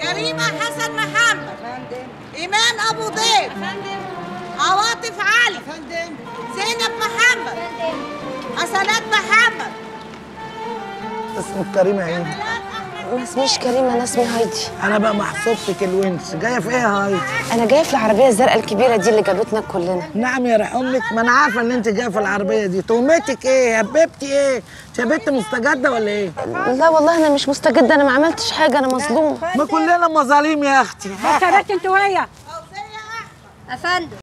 كريمة حسن محمد فندم إيمان أبو ضيف عواطف علي فندم زينب محمد حسنات محمد اسمك كريمه ايه؟ جمالات أحمد ما اسميش كريمه انا اسمي هايدي انا بقى محسوبتك الونس جايه في ايه يا هاي؟ انا جايه في العربيه الزرقاء الكبيره دي اللي جابتنا كلنا نعم يا رح امك ما انا عارفه ان انت جايه في العربيه دي تهمتك ايه؟ هببتي ايه؟ انت يا بنت مستجده ولا ايه؟ لا والله انا مش مستجده انا ما عملتش حاجه انا مظلوم ما كلنا مظاليم يا اختي ثبت انت وهي فوزية أحمد افندم